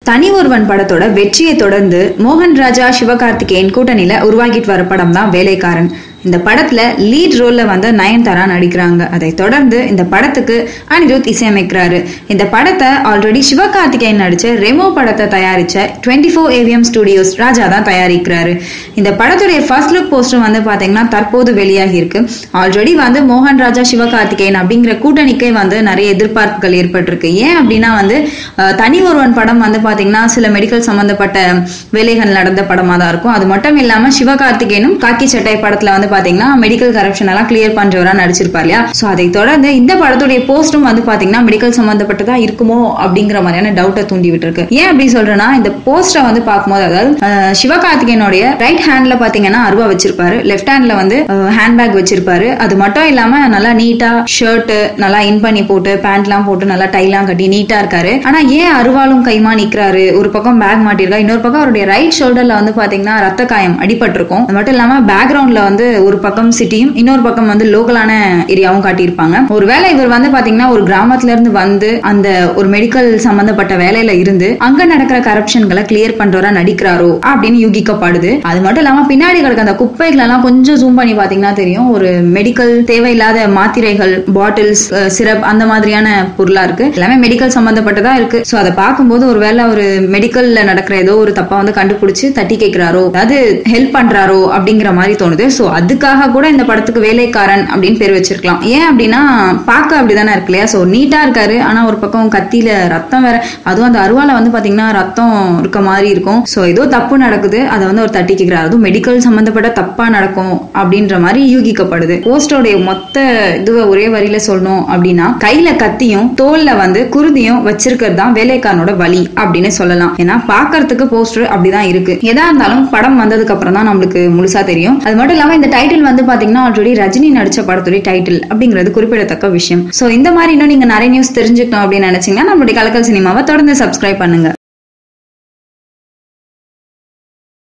தனி ஒருவன் படத்தோட வெற்றியை தொடர்ந்து மோகன் ராஜா சிவகார்த்திகேயன் கூட்டணியில உருவாக்கிட்டு வர படம் தான் வேலைக்காரன் இந்த படத்துல லீட் ரோல்ல வந்து நயன்தாரா நடிக்கிறாங்க அதை தொடர்ந்து இந்த படத்துக்கு அனிருத் இசையமைக்கிறாரு இந்த படத்தை ஆல்ரெடி சிவகார்த்திகேயன் நடிச்ச ரெமோ படத்தை தயாரிச்ச twenty four AVM studios Raja தான் தயாரிக்கிறாரு இந்த படத்துடைய ஃபர்ஸ்ட் லுக் போஸ்டர் வந்து பாத்தீங்கன்னா தற்போது வெளியாகி இருக்கு ஆல்ரெடி வந்து மோகன் ராஜா சிவகார்த்திகேயன் அப்படிங்கிற கூட்டணிக்கே வந்து நிறைய எதிர்பார்ப்புகள் ஏற்பட்டிருக்கு ஏன் அப்படின்னா வந்து அஹ், தனி ஒருவன் படம் வந்து பாத்தீங்கன்னா சில மெடிக்கல் சம்பந்தப்பட்ட வேலைகள் நடந்த படமா தான் இருக்கும் அது மட்டும் இல்லாம சிவகார்த்திகேயனும் காக்கி சட்டை படத்துல வந்து பாத்தீங்கன்னா மெடிக்கல் கரப்ஷன் எல்லாம் கிளியர் பண்றவரா நடிச்சிருப்பார் இல்லையா சோ அதை தொடர்ந்து இந்த படத்துடைய போஸ்டும் வந்து பாத்தீங்கன்னா மெடிக்கல் சம்பந்தப்பட்டதா இருக்குமோ அப்படிங்கிற மாதிரியான டவுட்டை தூண்டி விட்டுருக்கு ஏன் அப்படி சொல்றேன்னா இந்த போஸ்டரை வந்து பார்க்கும்போது அதாவது அஹ், சிவகார்த்திகேயனுடைய ரைட் ஹேண்ட்ல பாத்தீங்கன்னா அருவா வச்சிருப்பாரு லெஃப்ட் ஹேண்ட்ல வந்து ஹேண்ட்பேக் வச்சிருப்பாரு அது மட்டும் இல்லாம நல்லா நீட்டா ஷர்ட் நல்லா இன் பண்ணி போட்டு பேண்ட்லாம் போட்டு நல்லா டைலாம் கட்டி நீட்டா இருக்காரு ஆனா ஏன் அருவாளும் கைமா நிக்கிறாரு ஒரு பக்கம் பேக் மாட்டிருக்கா இன்னொரு பக்கம் அவருடைய ரைட் ஷோல்டர்ல வந்து பாத்தீங்கன்னா ரத்த காயம் அடிபட்டிருக்கும் அது மட்டும் இல்லாம பேக்ரவுண்ட்ல வந்து ஒரு பக்கம் சிட்டியும் இன்னொரு பக்கம் வந்து லோக்கலான ஏரியாவும் காட்டியிருப்பாங்க ஒருவேளை இவர் வந்து பாத்தீங்கன்னா ஒரு கிராமத்துல இருந்து வந்து அந்த ஒரு மெடிக்கல் சம்பந்தப்பட்ட வேலையில இருந்து அங்க நடக்கிற கரப்ஷன்களை கிளியர் பண்றவரா நடிக்கிறாரோ அப்படின்னு யூகிக்கப்படுது அது மட்டும் இல்லாம பின்னாடி கிடக்க அந்த குப்பைகள் எல்லாம் கொஞ்சம் ஜூம் பண்ணி பாத்தீங்கன்னா தெரியும் ஒரு மெடிக்கல் தேவையில்லாத மாத்திரைகள் பாட்டில்ஸ் சிரப் அந்த மாதிரியான பொருளா இருக்கு எல்லாமே மெடிக்கல் சம்பந்தப்பட்டதா இருக்கு சோ அதை பார்க்கும்போது ஒருவேளை ஒரு மெடிக்கல்ல நடக்கிற ஏதோ ஒரு தப்பா வந்து கண்டுபிடிச்சு தட்டி கேட்கிறாரோ அதாவது ஹெல்ப் பண்றாரோ அப்படிங்கிற மாதிரி தோணுது சோ அதுக்காக கூட இந்த படத்துக்கு வேலைக்காரன் அப்படின்னு பேர் வச்சிருக்கலாம் ஏன் அப்படின்னா பார்க்க அப்படிதானே இருக்கு இல்லையா சோ நீட்டா இருக்காரு ஆனா ஒரு பக்கம் கத்தியில ரத்தம் வேற அதுவும் அந்த அருவால வந்து பாத்தீங்கன்னா ரத்தம் இருக்க மாதிரி இருக்கும் சோ ஏதோ தப்பு நடக்குது அதை வந்து ஒரு தட்டி கேட்கிறாரு அதுவும் மெடிக்கல் சம்பந்தப்பட்ட தப்பா நடக்கும் அப்படின்ற மாதிரி யூகிக்கப்படுது போஸ்டோடைய மொத்த இதுவை ஒரே வரியில சொல்லணும் அப்படின்னா கையில கத்தியும் தோல்ல வந்து குருதியும் வச்சிருக்கிறது தான் வேலைக்காரனோட வழி அப்படின்னு சொல்லலாம் ஏன்னா பாக்குறதுக்கு போஸ்டர் அப்படிதான் இருக்கு எதா இருந்தாலும் படம் வந்ததுக்கு அப்புறம் தான் நம்மளுக்கு முழுசா தெரியும் அது மட்டும் இல்லாம இந்த டைட்டில் வந்து பாத்தீங்கன்னா ஆல்ரெடி ரஜினி நடிச்ச படத்துடைய டைட்டில் அப்படிங்கிறது குறிப்பிடத்தக்க விஷயம் சோ இந்த மாதிரி இன்னும் நீங்க நிறைய நியூஸ் தெரிஞ்சுக்கணும் அப்படின்னு நினைச்சீங்கன்னா நம்மளுடைய கலக்கல் சினிமாவை தொடர்ந்து சப்ஸ்கிரைப் பண்ணுங்க